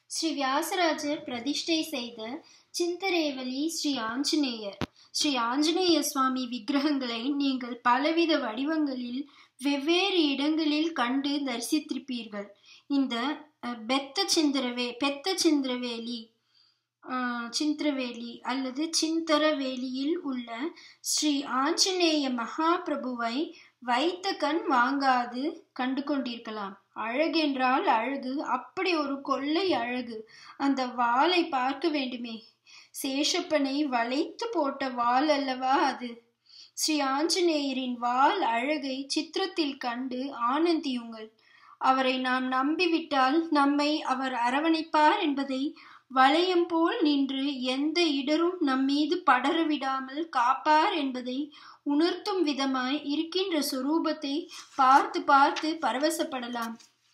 ஸ்ரீ வியாசராஜர் பிரதிஷ்டை செய்த சிந்தரேவலி ஸ்ரீ ஆஞ்சநேயர் ஸ்ரீ ஆஞ்சநேய சுவாமி விக்கிரகங்களை நீங்கள் பலவித வடிவங்களில் வெவ்வேறு இடங்களில் கண்டு தரிசித்திருப்பீர்கள் இந்த அஹ், பெத்த சிந்திரவே பெத்த சிந்திரவேலி ஆஹ், சிந்திரவேலி அல்லது சிந்தரவேலியில் உள்ள ஸ்ரீ ஆஞ்சநேய மகாபிரபுவை வைத்த கண் வாங்காது கண்டு கொண்டிருக்கலாம் அழகென்றால் அழகு அப்படி ஒரு கொள்ளை அழகு அந்த வாளை பார்க்க வேண்டுமே சேஷப்பனை வளைத்து போட்ட வாள் அல்லவா அது ஸ்ரீ ஆஞ்சநேயரின் வாள் அழகை சித்திரத்தில் கண்டு ஆனந்தியுங்கள் அவரை நாம் நம்பிவிட்டால் நம்மை அவர் அரவணைப்பார் என்பதை வளையம் போல் நின்று எந்த இடரும் நம்மீது படர விடாமல் காப்பார் என்பதை உணர்த்தும் விதமாய் இருக்கின்ற சொரூபத்தை பார்த்து பார்த்து பரவசப்படலாம்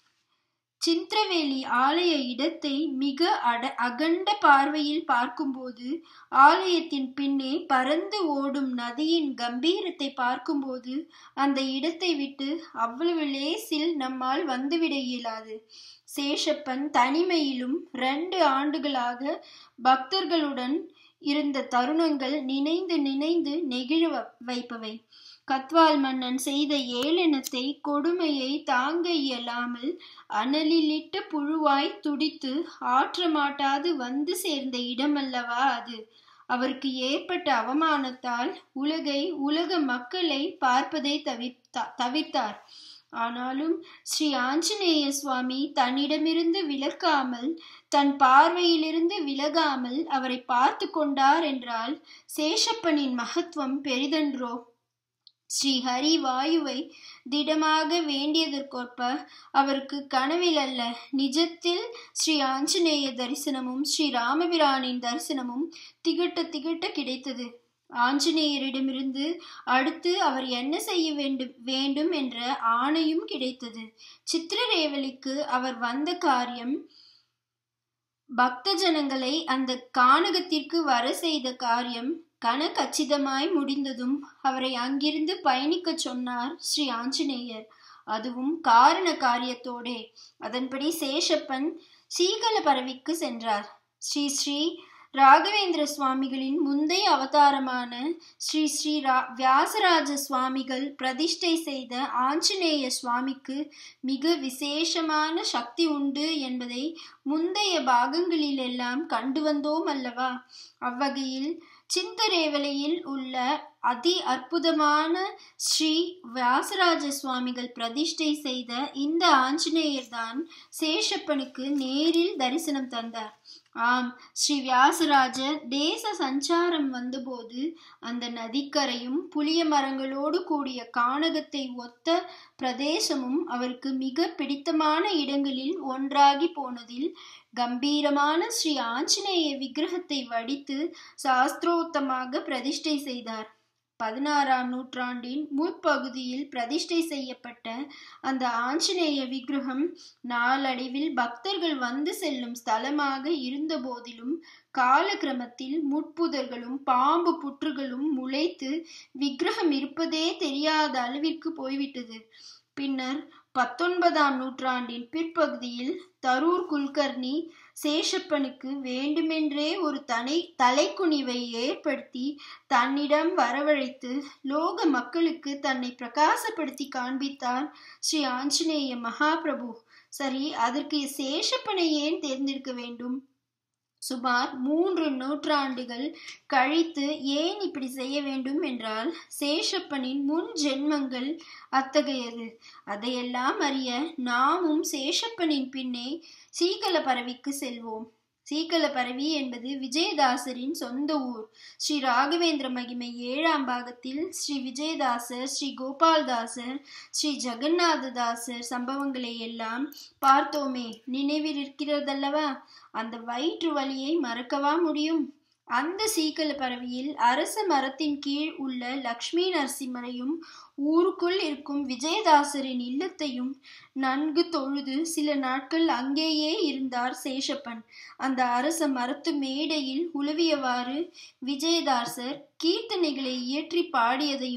சித்திரவேலி ஆலய இடத்தை மிக அட அகண்ட பார்வையில் பார்க்கும்போது ஆலயத்தின் பின்னே பறந்து ஓடும் நதியின் கம்பீரத்தை பார்க்கும்போது அந்த இடத்தை விட்டு அவ்வளவு லேசில் நம்மால் வந்துவிட இயலாது சேஷப்பன் தனிமையிலும் ரெண்டு ஆண்டுகளாக பக்தர்களுடன் இருந்த தருணங்கள் நினைந்து நினைந்து நெகிழ வ- வைப்பவை கத்வால் மன்னன் செய்த ஏளனத்தை கொடுமையை தாங்க இயலாமல் அனலிலிட்ட புழுவாய் துடித்து ஆற்ற மாட்டாது வந்து சேர்ந்த இடமல்லவா அது அவருக்கு ஏற்பட்ட அவமானத்தால் உலகை உலக மக்களை பார்ப்பதை தவிர்த்தா தவிர்த்தார் ஆனாலும் ஸ்ரீ ஆஞ்சநேய சுவாமி தன்னிடமிருந்து விலக்காமல் தன் பார்வையிலிருந்து விலகாமல் அவரை பார்த்து கொண்டார் என்றால் சேஷப்பனின் மகத்துவம் பெரிதென்றோ ஸ்ரீ ஹரி வாயுவை திடமாக வேண்டியதற்கொப்ப அவருக்கு கனவில் அல்ல நிஜத்தில் ஸ்ரீ ஆஞ்சநேய தரிசனமும் ஸ்ரீ ராமபிரானின் தரிசனமும் திகட்ட திகட்ட கிடைத்தது ஆஞ்சநேயரிடமிருந்து அடுத்து அவர் என்ன செய்ய வேண்டும் வேண்டும் என்ற ஆணையும் கிடைத்தது சித்திரரேவலிக்கு அவர் வந்த காரியம் பக்த ஜனங்களை அந்த கானகத்திற்கு வர செய்த காரியம் கன கச்சிதமாய் முடிந்ததும் அவரை அங்கிருந்து பயணிக்கச் சொன்னார் ஸ்ரீ ஆஞ்சநேயர் அதுவும் காரண காரியத்தோடே அதன்படி சேஷப்பன் சீகல பரவிக்கு சென்றார் ஸ்ரீ ஸ்ரீ ராகவேந்திர சுவாமிகளின் முந்தைய அவதாரமான ஸ்ரீ ஸ்ரீ ரா வியாசராஜ சுவாமிகள் பிரதிஷ்டை செய்த ஆஞ்சநேய சுவாமிக்கு மிக விசேஷமான சக்தி உண்டு என்பதை முந்தைய பாகங்களிலெல்லாம் கண்டு வந்தோம் அல்லவா அவ்வகையில் சிந்தரேவலையில் உள்ள அதி அற்புதமான ஸ்ரீ வியாசராஜ சுவாமிகள் பிரதிஷ்டை செய்த இந்த ஆஞ்சநேயர் தான் சேஷப்பனுக்கு நேரில் தரிசனம் தந்தார் ஆம் ஸ்ரீ வியாசராஜர் தேச சஞ்சாரம் வந்தபோது அந்த நதிக்கரையும் புளிய மரங்களோடு கூடிய கானகத்தை ஒத்த பிரதேசமும் அவருக்கு மிக பிடித்தமான இடங்களில் ஒன்றாகி போனதில் கம்பீரமான ஸ்ரீ ஆஞ்சநேய விக்கிரகத்தை வடித்து சாஸ்திரோத்தமாக பிரதிஷ்டை செய்தார் பதினாறாம் நூற்றாண்டின் முற்பகுதியில் பிரதிஷ்டை செய்யப்பட்ட அந்த ஆஞ்சநேய விக்கிரகம் நாளடைவில் பக்தர்கள் வந்து செல்லும் ஸ்தலமாக இருந்த போதிலும் காலக்கிரமத்தில் முட்புதர்களும் பாம்பு புற்றுகளும் முளைத்து விக்கிரகம் இருப்பதே தெரியாத அளவிற்கு போய்விட்டது பின்னர் பத்தொன்பதாம் நூற்றாண்டின் பிற்பகுதியில் தரூர் குல்கர்னி சேஷப்பனுக்கு வேண்டுமென்றே ஒரு தனை தலைக்குனிவை ஏற்படுத்தி தன்னிடம் வரவழைத்து லோக மக்களுக்கு தன்னை பிரகாசப்படுத்தி காண்பித்தார் ஸ்ரீ ஆஞ்சநேய மகாபிரபு சரி அதற்கு சேஷப்பனை ஏன் தேர்ந்தெடுக்க வேண்டும் சுமார் மூன்று நூற்றாண்டுகள் கழித்து ஏன் இப்படி செய்ய வேண்டும் என்றால் சேஷப்பனின் முன் ஜென்மங்கள் அத்தகையது அதையெல்லாம் அறிய நாமும் சேஷப்பனின் பின்னே சீகல பரவிக்கு செல்வோம் சீகல பரவி என்பது விஜயதாசரின் சொந்த ஊர் ஸ்ரீ ராகவேந்திர மகிமை ஏழாம் பாகத்தில் ஸ்ரீ விஜயதாசர் ஸ்ரீ கோபால்தாசர் ஸ்ரீ ஜெகநாததாசர் சம்பவங்களை எல்லாம் பார்த்தோமே நினைவில் இருக்கிறதல்லவா அந்த வயிற்று வலியை மறக்கவா முடியும் அந்த சீக்கல பறவையில் அரச மரத்தின் கீழ் உள்ள லக்ஷ்மி நரசிம்மரையும் ஊருக்குள் இருக்கும் விஜயதாசரின் இல்லத்தையும் நன்கு தொழுது சில நாட்கள் அங்கேயே இருந்தார் சேஷப்பன் அந்த அரச மரத்து மேடையில் உலவியவாறு விஜயதாசர் கீர்த்தனைகளை இயற்றி பாடியதையும்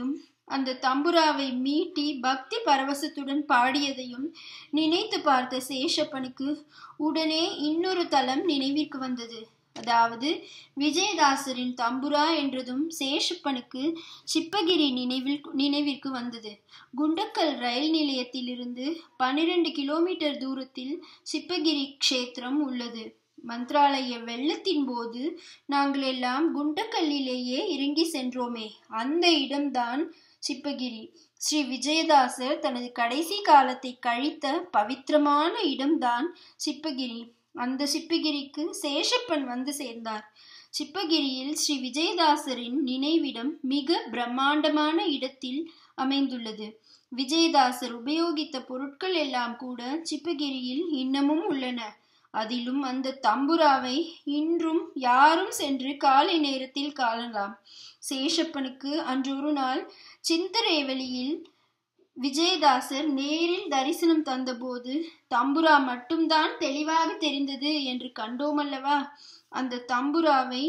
அந்த தம்புராவை மீட்டி பக்தி பரவசத்துடன் பாடியதையும் நினைத்து பார்த்த சேஷப்பனுக்கு உடனே இன்னொரு தலம் நினைவிற்கு வந்தது அதாவது விஜயதாசரின் தம்புரா என்றதும் சேஷப்பனுக்கு சிப்பகிரி நினைவில் நினைவிற்கு வந்தது குண்டக்கல் ரயில் நிலையத்திலிருந்து பன்னிரண்டு கிலோமீட்டர் தூரத்தில் சிப்பகிரி க்ஷேத்திரம் உள்ளது மந்த்ராலய வெள்ளத்தின் போது நாங்கள் எல்லாம் குண்டக்கல்லிலேயே இறங்கி சென்றோமே அந்த இடம்தான் சிப்பகிரி ஸ்ரீ விஜயதாசர் தனது கடைசி காலத்தை கழித்த பவித்திரமான இடம்தான் சிப்பகிரி அந்த சிப்பகிரிக்கு சேஷப்பன் வந்து சேர்ந்தார் சிப்பகிரியில் ஸ்ரீ விஜயதாசரின் நினைவிடம் மிக பிரம்மாண்டமான இடத்தில் அமைந்துள்ளது விஜயதாசர் உபயோகித்த பொருட்கள் எல்லாம் கூட சிப்பகிரியில் இன்னமும் உள்ளன அதிலும் அந்த தம்புராவை இன்றும் யாரும் சென்று காலை நேரத்தில் காணலாம் சேஷப்பனுக்கு அன்றொரு நாள் சிந்தரேவலியில் விஜயதாசர் நேரில் தரிசனம் தந்தபோது தம்புரா மட்டும்தான் தெளிவாக தெரிந்தது என்று கண்டோமல்லவா அந்த தம்புராவை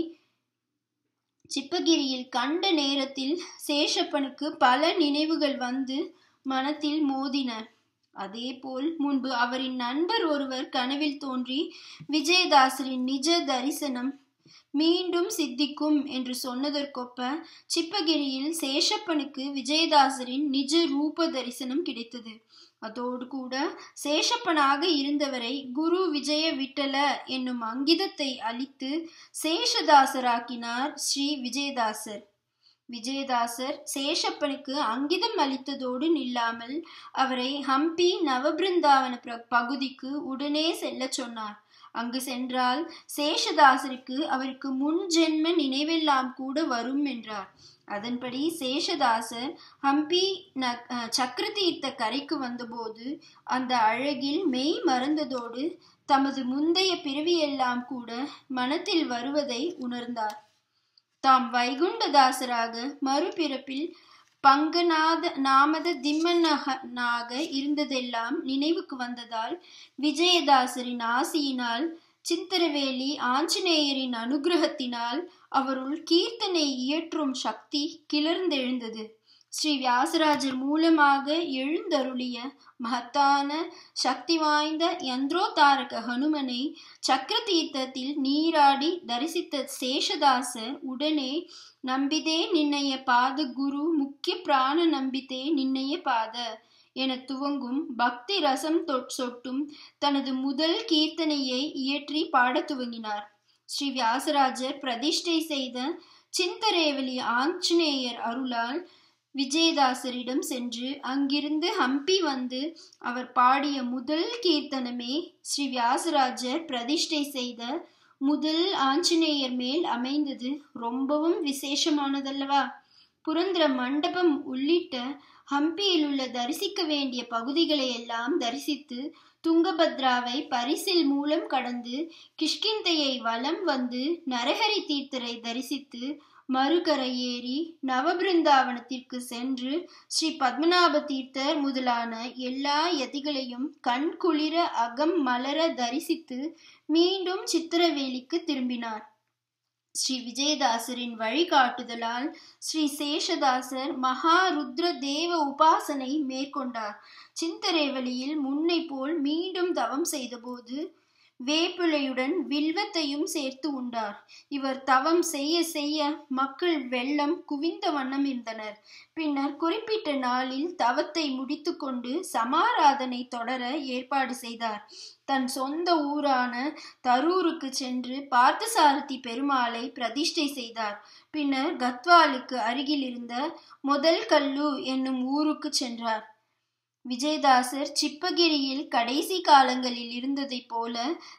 சிப்பகிரியில் கண்ட நேரத்தில் சேஷப்பனுக்கு பல நினைவுகள் வந்து மனத்தில் மோதின அதேபோல் முன்பு அவரின் நண்பர் ஒருவர் கனவில் தோன்றி விஜயதாசரின் நிஜ தரிசனம் மீண்டும் சித்திக்கும் என்று சொன்னதற்கொப்ப சிப்பகிரியில் சேஷப்பனுக்கு விஜயதாசரின் நிஜ ரூப தரிசனம் கிடைத்தது அதோடு கூட சேஷப்பனாக இருந்தவரை குரு விஜய விட்டல என்னும் அங்கிதத்தை அளித்து சேஷதாசராக்கினார் ஸ்ரீ விஜயதாசர் விஜயதாசர் சேஷப்பனுக்கு அங்கிதம் அளித்ததோடு நில்லாமல் அவரை ஹம்பி நவபிருந்தாவன பகுதிக்கு உடனே செல்ல சொன்னார் அங்கு சென்றால் சேஷதாசருக்கு அவருக்கு முன் ஜென்ம நினைவெல்லாம் கூட வரும் என்றார் அதன்படி சேஷதாசர் ஹம்பி ந சக்கரதீர்த்த கரைக்கு வந்தபோது அந்த அழகில் மெய் மறந்ததோடு தமது முந்தைய பிறவியெல்லாம் கூட மனத்தில் வருவதை உணர்ந்தார் தாம் வைகுண்டதாசராக மறுபிறப்பில் பங்கநாத நாமத திம்மனாக இருந்ததெல்லாம் நினைவுக்கு வந்ததால் விஜயதாசரின் ஆசியினால் சித்திரவேலி ஆஞ்சநேயரின் அனுகிரகத்தினால் அவருள் கீர்த்தனை இயற்றும் சக்தி கிளர்ந்தெழுந்தது ஸ்ரீ வியாசராஜர் மூலமாக எழுந்தருளிய மகத்தான சக்தி வாய்ந்த யந்திரோத்தாரக ஹனுமனை சக்கர தீர்த்தத்தில் நீராடி தரிசித்த சேஷதாசர் உடனே நம்பிதே நின்னைய பாத குரு முக்கிய பிராண நம்பித்தே நின்னைய பாத என துவங்கும் பக்தி ரசம் சொட்டும் தனது முதல் கீர்த்தனையை இயற்றி பாடத் துவங்கினார் ஸ்ரீ வியாசராஜர் பிரதிஷ்டை செய்த சிந்தரேவலி ஆஞ்சநேயர் அருளால் விஜயதாசரிடம் சென்று அங்கிருந்து ஹம்பி வந்து அவர் பாடிய முதல் கீர்த்தனமே ஸ்ரீ வியாசராஜர் பிரதிஷ்டை செய்த முதல் ஆஞ்சநேயர் மேல் அமைந்தது ரொம்பவும் விசேஷமானதல்லவா புரந்திர மண்டபம் உள்ளிட்ட ஹம்பியில் உள்ள தரிசிக்க வேண்டிய பகுதிகளை எல்லாம் தரிசித்து துங்கபத்ராவை பரிசில் மூலம் கடந்து கிஷ்கிந்தையை வலம் வந்து நரஹரி தீர்த்தரை தரிசித்து மறுகரை ஏறி நவபிருந்தாவனத்திற்கு சென்று ஸ்ரீ பத்மநாப தீர்த்தர் முதலான எல்லா யதிகளையும் கண் குளிர அகம் மலர தரிசித்து மீண்டும் சித்திரவேலிக்கு திரும்பினார் ஸ்ரீ விஜயதாசரின் வழிகாட்டுதலால் ஸ்ரீ சேஷதாசர் மகாருத்ர தேவ உபாசனை மேற்கொண்டார் சிந்தரேவலியில் முன்னை போல் மீண்டும் தவம் செய்தபோது வேப்பிலையுடன் வில்வத்தையும் சேர்த்து உண்டார் இவர் தவம் செய்ய செய்ய மக்கள் வெள்ளம் குவிந்த வண்ணம் இருந்தனர் பின்னர் குறிப்பிட்ட நாளில் தவத்தை முடித்துக்கொண்டு சமாராதனை தொடர ஏற்பாடு செய்தார் தன் சொந்த ஊரான தரூருக்கு சென்று பார்த்தசாரதி பெருமாளை பிரதிஷ்டை செய்தார் பின்னர் கத்வாலுக்கு அருகில் இருந்த முதல் கல்லு என்னும் ஊருக்கு சென்றார் விஜயதாசர் சிப்பகிரியில் கடைசி காலங்களில் இருந்ததைப் போல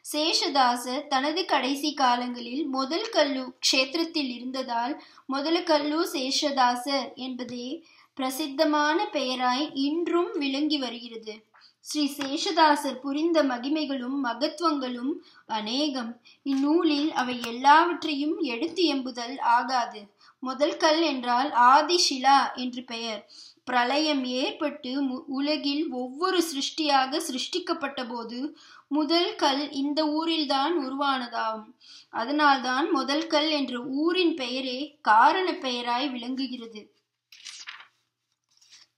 சேஷதாசர் தனது கடைசி காலங்களில் முதல் கல்லு க்ஷேத்திரத்தில் இருந்ததால் முதல் கல்லு சேஷதாசர் என்பதே பிரசித்தமான பெயராய் இன்றும் விளங்கி வருகிறது ஸ்ரீ சேஷதாசர் புரிந்த மகிமைகளும் மகத்துவங்களும் அநேகம் இந்நூலில் அவை எல்லாவற்றையும் எடுத்து எம்புதல் ஆகாது முதல் கல் என்றால் ஆதிஷிலா என்று பெயர் பிரளயம் ஏற்பட்டு உலகில் ஒவ்வொரு சிருஷ்டியாக சிருஷ்டிக்கப்பட்ட போது முதல் கல் இந்த ஊரில்தான் உருவானதாகும் அதனால்தான் முதல் கல் என்ற ஊரின் பெயரே காரண பெயராய் விளங்குகிறது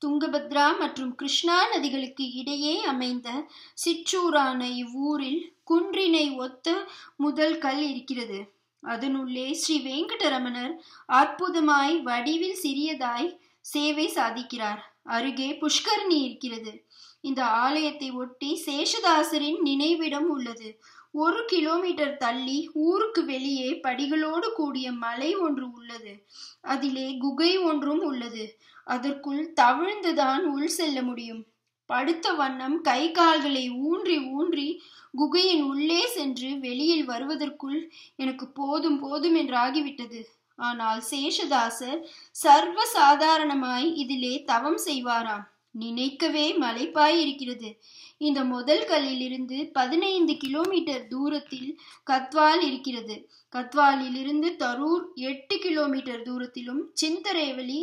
துங்கபத்ரா மற்றும் கிருஷ்ணா நதிகளுக்கு இடையே அமைந்த சிற்றூரான இவ்வூரில் குன்றினை ஒத்த முதல் கல் இருக்கிறது அதனுள்ளே ஸ்ரீ வெங்கடரமணர் அற்புதமாய் வடிவில் சிறியதாய் சேவை சாதிக்கிறார் அருகே புஷ்கரணி இருக்கிறது இந்த ஆலயத்தை ஒட்டி சேஷதாசரின் நினைவிடம் உள்ளது ஒரு கிலோமீட்டர் தள்ளி ஊருக்கு வெளியே படிகளோடு கூடிய மலை ஒன்று உள்ளது அதிலே குகை ஒன்றும் உள்ளது அதற்குள் தவிழ்ந்துதான் உள் செல்ல முடியும் படுத்த வண்ணம் கை கால்களை ஊன்றி ஊன்றி குகையின் உள்ளே சென்று வெளியில் வருவதற்குள் எனக்கு போதும் போதும் என்றாகிவிட்டது ஆனால் சேஷதாசர் சர்வ சாதாரணமாய் இதிலே தவம் செய்வாராம் நினைக்கவே மலைப்பாய் இருக்கிறது இந்த முதல் கல்லிலிருந்து பதினைந்து கிலோமீட்டர் தூரத்தில் கத்வால் இருக்கிறது கத்வாலிலிருந்து தரூர் எட்டு கிலோமீட்டர் தூரத்திலும் சிந்தரேவலி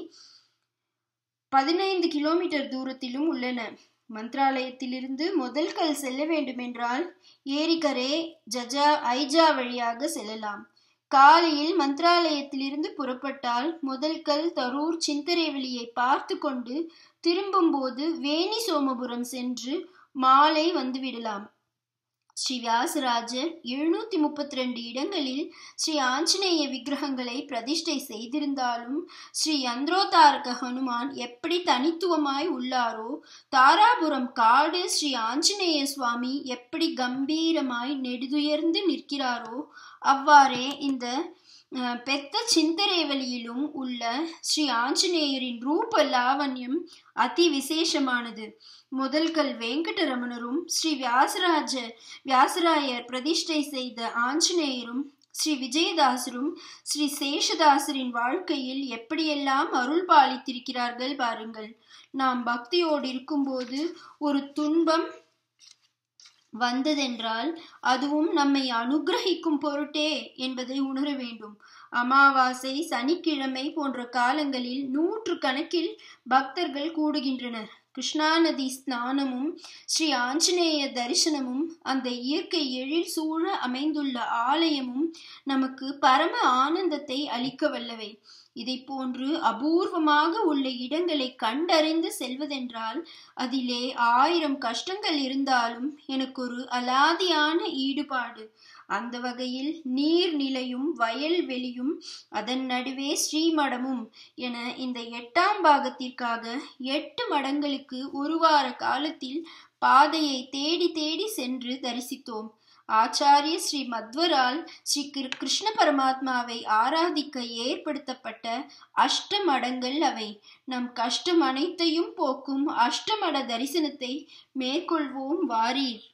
பதினைந்து கிலோமீட்டர் தூரத்திலும் உள்ளன மந்த்ராலயத்திலிருந்து முதல் கல் செல்ல வேண்டுமென்றால் ஏரிக்கரே ஜஜா ஐஜா வழியாக செல்லலாம் காலையில் மந்த்ராலயத்திலிருந்து புறப்பட்டால் முதல் கல் தரூர் சிந்தரேவலியை பார்த்து கொண்டு திரும்பும்போது வேணி சோமபுரம் சென்று மாலை வந்துவிடலாம் ஸ்ரீ வியாசராஜர் எழுநூத்தி முப்பத்தி ரெண்டு இடங்களில் ஸ்ரீ ஆஞ்சநேய விக்கிரகங்களை பிரதிஷ்டை செய்திருந்தாலும் ஸ்ரீ யந்திரோதாரக ஹனுமான் எப்படி தனித்துவமாய் உள்ளாரோ தாராபுரம் காடு ஸ்ரீ ஆஞ்சநேய சுவாமி எப்படி கம்பீரமாய் நெடுதுயர்ந்து நிற்கிறாரோ அவ்வாறே இந்த பெத்த சிந்தரேவலியிலும் உள்ள ஸ்ரீ ஆஞ்சநேயரின் ரூப லாவண்யம் அதி விசேஷமானது முதல்கல் வெங்கடரமணரும் ஸ்ரீ வியாசராஜ வியாசராயர் பிரதிஷ்டை செய்த ஆஞ்சநேயரும் ஸ்ரீ விஜயதாசரும் ஸ்ரீ சேஷதாசரின் வாழ்க்கையில் எப்படியெல்லாம் அருள் பாலித்திருக்கிறார்கள் பாருங்கள் நாம் பக்தியோடு இருக்கும்போது ஒரு துன்பம் வந்ததென்றால் அதுவும் நம்மை அனுகிரகிக்கும் பொருட்டே என்பதை உணர வேண்டும் அமாவாசை சனிக்கிழமை போன்ற காலங்களில் நூற்று கணக்கில் பக்தர்கள் கூடுகின்றனர் கிருஷ்ணா நதி ஸ்நானமும் ஸ்ரீ ஆஞ்சநேய தரிசனமும் அந்த இயற்கை எழில் சூழ அமைந்துள்ள ஆலயமும் நமக்கு பரம ஆனந்தத்தை அளிக்க வல்லவை இதை போன்று அபூர்வமாக உள்ள இடங்களை கண்டறிந்து செல்வதென்றால் அதிலே ஆயிரம் கஷ்டங்கள் இருந்தாலும் எனக்கு ஒரு அலாதியான ஈடுபாடு அந்த வகையில் நீர்நிலையும் வயல்வெளியும் அதன் நடுவே ஸ்ரீமடமும் என இந்த எட்டாம் பாகத்திற்காக எட்டு மடங்களுக்கு ஒரு வார காலத்தில் பாதையை தேடி தேடி சென்று தரிசித்தோம் ஆச்சாரிய ஸ்ரீ மத்வரால் ஸ்ரீ கிருஷ்ண பரமாத்மாவை ஆராதிக்க ஏற்படுத்தப்பட்ட அஷ்டமடங்கள் அவை நம் கஷ்டம் அனைத்தையும் போக்கும் அஷ்டமட தரிசனத்தை மேற்கொள்வோம் வாரீர்